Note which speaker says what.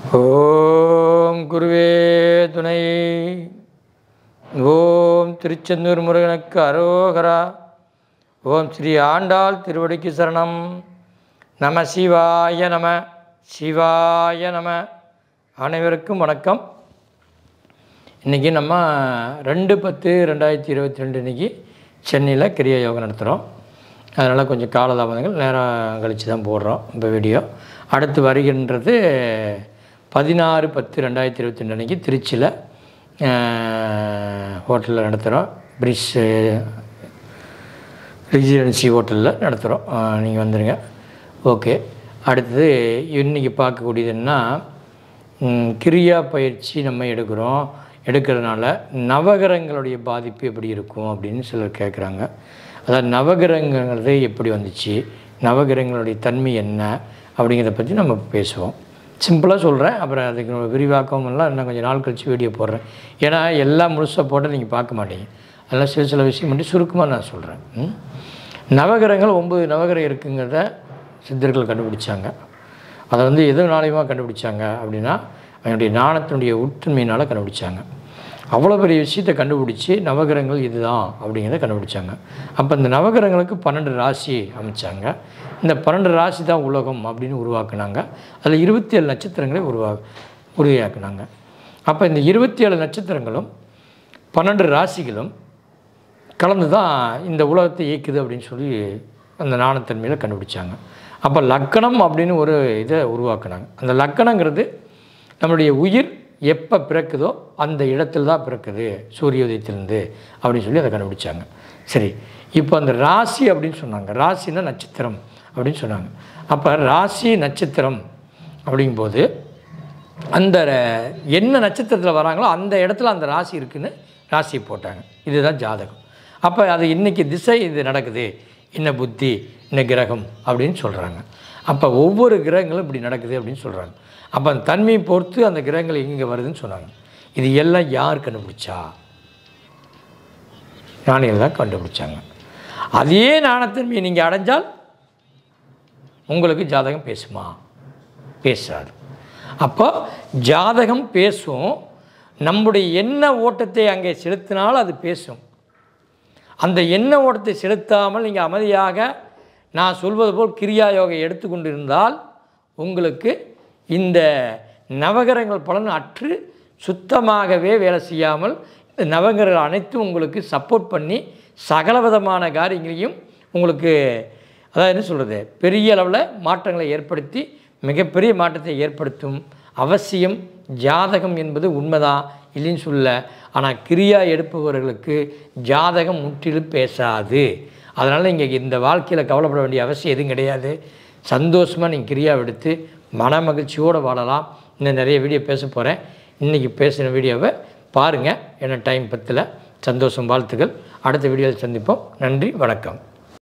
Speaker 1: ஓம் குருவே துணை ஓம் திருச்செந்தூர் முருகனுக்கு அரோகரா ஓம் ஸ்ரீ ஆண்டாள் திருவடிக்கு சரணம் நம சிவாய நம சிவாய நம அனைவருக்கும் வணக்கம் இன்றைக்கி நம்ம ரெண்டு பத்து ரெண்டாயிரத்தி இருபத்தி ரெண்டு இன்றைக்கி சென்னையில் கிரியா யோகம் நடத்துகிறோம் அதனால் கொஞ்சம் காலதாமதங்கள் நேரம் கழித்து தான் போடுறோம் இந்த வீடியோ அடுத்து வருகின்றது பதினாறு பத்து ரெண்டாயிரத்தி இருபத்தி ரெண்டு அன்றைக்கி திருச்சியில் ஹோட்டலில் நடத்துகிறோம் பிரிட்ஜ் ரெசிடென்சி ஹோட்டலில் நடத்துகிறோம் நீங்கள் வந்துடுங்க ஓகே அடுத்தது இன்றைக்கி பார்க்கக்கூடியது என்ன ம், கிரியா பயிற்சி நம்ம எடுக்கிறோம் எடுக்கிறதுனால நவகிரகங்களுடைய பாதிப்பு எப்படி இருக்கும் அப்படின்னு சிலர் கேட்குறாங்க அதாவது நவகிரகங்கிறது எப்படி வந்துச்சு நவகிரகங்களுடைய தன்மை என்ன அப்படிங்கிறத பற்றி நம்ம பேசுவோம் சிம்பிளாக சொல்கிறேன் அப்புறம் அதுக்கு விரிவாக்கம் எல்லாம் இன்னும் கொஞ்சம் நாள் கழித்து வீடியோ போடுறேன் ஏன்னா எல்லாம் முழுசாக போட்டு நீங்கள் பார்க்க மாட்டீங்க அதெல்லாம் சில சில விஷயம் மட்டும் சுருக்கமாக நான் சொல்கிறேன் ம்? நவகிரகங்கள் ஒம்பது நவகிரகம் இருக்குங்கிறத சித்தர்கள் கண்டுபிடிச்சாங்க அதை வந்து எதனாலையுமா கண்டுபிடிச்சாங்க அப்படின்னா அவனுடைய ஞானத்தினுடைய உட்தன்மையினால் கண்டுபிடிச்சாங்க அவ்வளோ பெரிய விஷயத்தை கண்டுபிடிச்சி நவகிரகங்கள் இதுதான் அப்படிங்கிறத கண்டுபிடிச்சாங்க அப்போ இந்த நவகிரகங்களுக்கு பன்னெண்டு ராசி அமைச்சாங்க இந்த பன்னெண்டு ராசி தான் உலகம் அப்படின்னு உருவாக்குனாங்க அதில் இருபத்தி ஏழு நட்சத்திரங்களை உருவா உருவாக்குனாங்க அப்போ இந்த இருபத்தி ஏழு நட்சத்திரங்களும் பன்னெண்டு ராசிகளும் கலந்து தான் இந்த உலகத்தை இயக்குது அப்படின்னு சொல்லி அந்த நாணத்தன்மையில் கண்டுபிடிச்சாங்க அப்போ லக்கணம் அப்படின்னு ஒரு இதை உருவாக்குனாங்க அந்த லக்கணங்கிறது நம்மளுடைய உயிர் எப்போ பிறக்குதோ அந்த இடத்துல தான் பிறக்குது சூரிய உதயத்திலிருந்து அப்படின்னு சொல்லி அதை கண்டுபிடிச்சாங்க சரி இப்போ அந்த ராசி அப்படின்னு சொன்னாங்க ராசினா நட்சத்திரம் அப்படின்னு சொன்னாங்க அப்போ ராசி நட்சத்திரம் அப்படிங்கும்போது அந்த என்ன நட்சத்திரத்தில் வராங்களோ அந்த இடத்துல அந்த ராசி இருக்குன்னு ராசி போட்டாங்க இதுதான் ஜாதகம் அப்போ அது இன்றைக்கி திசை இது நடக்குது இன்ன புத்தி இன்ன கிரகம் அப்படின்னு சொல்கிறாங்க அப்போ ஒவ்வொரு கிரகங்களும் இப்படி நடக்குது அப்படின்னு சொல்கிறாங்க அப்போ அந்த தன்மையை பொறுத்து அந்த கிரகங்கள் எங்கே வருதுன்னு சொன்னாங்க இது எல்லாம் யார் கண்டுபிடிச்சா ஞானிகள் தான் கண்டுபிடிச்சாங்க அதே ஞானத்தன்மையை நீங்கள் அடைஞ்சால் உங்களுக்கு ஜாதகம் பேசுமா பேசாது அப்போ ஜாதகம் பேசும் நம்முடைய எண்ண ஓட்டத்தை அங்கே செலுத்தினால் அது பேசும் அந்த எண்ண ஓட்டத்தை செலுத்தாமல் நீங்கள் அமைதியாக நான் சொல்வது போல் கிரியா யோகை எடுத்துக்கொண்டு இருந்தால் உங்களுக்கு இந்த நவகிரகங்கள் பலன் அற்று சுத்தமாகவே வேலை செய்யாமல் இந்த நவகிரகங்கள் அனைத்தும் உங்களுக்கு சப்போர்ட் பண்ணி சகலவிதமான காரியங்களையும் உங்களுக்கு அதாவது என்ன சொல்கிறது பெரிய அளவில் மாற்றங்களை ஏற்படுத்தி மிகப்பெரிய மாற்றத்தை ஏற்படுத்தும் அவசியம் ஜாதகம் என்பது உண்மைதான் இல்லைன்னு சொல்ல ஆனால் கிரியா எடுப்பவர்களுக்கு ஜாதகம் முற்றிலும் பேசாது அதனால் நீங்கள் இந்த வாழ்க்கையில் கவலைப்பட வேண்டிய அவசியம் எதுவும் கிடையாது சந்தோஷமாக நீங்கள் கிரியாவை எடுத்து மன மகிழ்ச்சியோடு வாழலாம் இன்னும் நிறைய வீடியோ பேச போகிறேன் இன்றைக்கி பேசின வீடியோவை பாருங்கள் என்ன டைம் பத்தில் சந்தோஷம் வாழ்த்துக்கள் அடுத்த வீடியோவில் சந்திப்போம் நன்றி வணக்கம்